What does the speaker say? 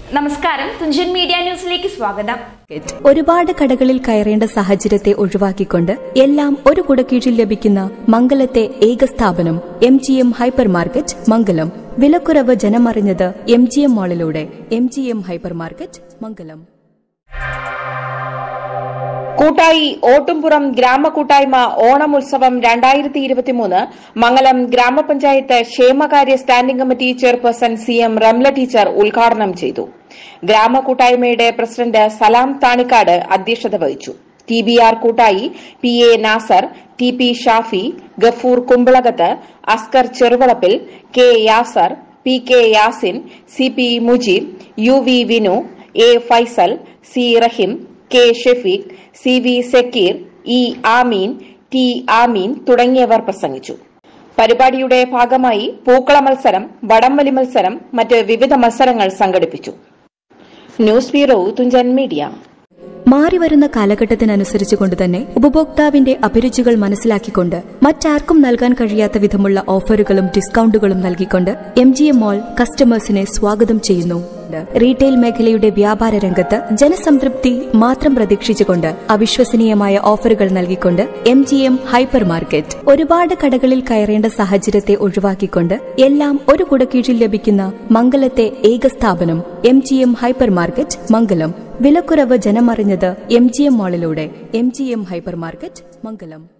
നമസ്കാരം തുഞ്ചൻ മീഡിയ ന്യൂസിലേക്ക് സ്വാഗതം ഒരുപാട് കടകളിൽ കയറേണ്ട സാഹചര്യത്തെ ഒഴിവാക്കിക്കൊണ്ട് എല്ലാം ഒരു കുടക്കീഴിൽ ലഭിക്കുന്ന മംഗലത്തെ ഏക സ്ഥാപനം M G M hyper market Mangalam വിലക്കുറവ് ജനമറിഞ്ഞത് എം ജി എം മാളിലൂടെ M G M hyper market Mangalam Koottayi Ottumpuram ഗ്രാമകൂട്ടായ്മ Onam ഉത്സവം രണ്ടായിരത്തി ഇരുപത്തിമൂന്ന് മംഗലം ഗ്രാമപഞ്ചായത്ത് ക്ഷേമകാര്യ standing committee chairperson C M Ramla teacher ഉദ്ഘാടനം ചെയ്തു ഗ്രാമകൂട്ടായ്മയുടെ പ്രസിഡന്റ് സലാം താണിക്കാട് അധ്യക്ഷത വഹിച്ചു T B R Koottayi P A Nasar T P Shafi Gafoor Kumbalakath Askar Cheruvalappil K Yasar P K Yasin C P Mujeeb U V Vinu A Faisal C Rahim K Shefeeq C V Sakkeer E Ameen T Ameen തുടങ്ങിയവർ പ്രസംഗിച്ചു പരിപാടിയുടെ ഭാഗമായി പൂക്കള മത്സരം വടംവലി മത്സരം മറ്റ് വിവിധ മത്സരങ്ങൾ സംഘടിപ്പിച്ചു ന്യൂസ് ബ്യൂറോ തുഞ്ചൻ മീഡിയ മാറിവരുന്ന കാലഘട്ടത്തിനനുസരിച്ചുകൊണ്ട് തന്നെ ഉപഭോക്താവിന്റെ അഭിരുചികൾ മനസ്സിലാക്കിക്കൊണ്ട് മറ്റാർക്കും നൽകാൻ കഴിയാത്ത വിധമുള്ള ഓഫറുകളും ഡിസ്കൌണ്ടുകളും നൽകിക്കൊണ്ട് എം ജി എം മോൾ കസ്റ്റമേഴ്സിനെ സ്വാഗതം ചെയ്യുന്നു റീറ്റെയിൽ മേഖലയുടെ വ്യാപാര രംഗത്ത് ജനസംതൃപ്തി മാത്രം പ്രതീക്ഷിച്ചുകൊണ്ട് അവിശ്വസനീയമായ ഓഫറുകൾ നൽകിക്കൊണ്ട് M G M hyper market ഒരുപാട് കടകളിൽ കയറേണ്ട സാഹചര്യത്തെ ഒഴിവാക്കിക്കൊണ്ട് എല്ലാം ഒരു കുടക്കീഴിൽ ലഭിക്കുന്ന മംഗലത്തെ ഏക സ്ഥാപനം M G M hyper market Mangalam വിലക്കുറവ് ജനമറിഞ്ഞത് എം ജി എം മാളിലൂടെ M G M hyper market മംഗലം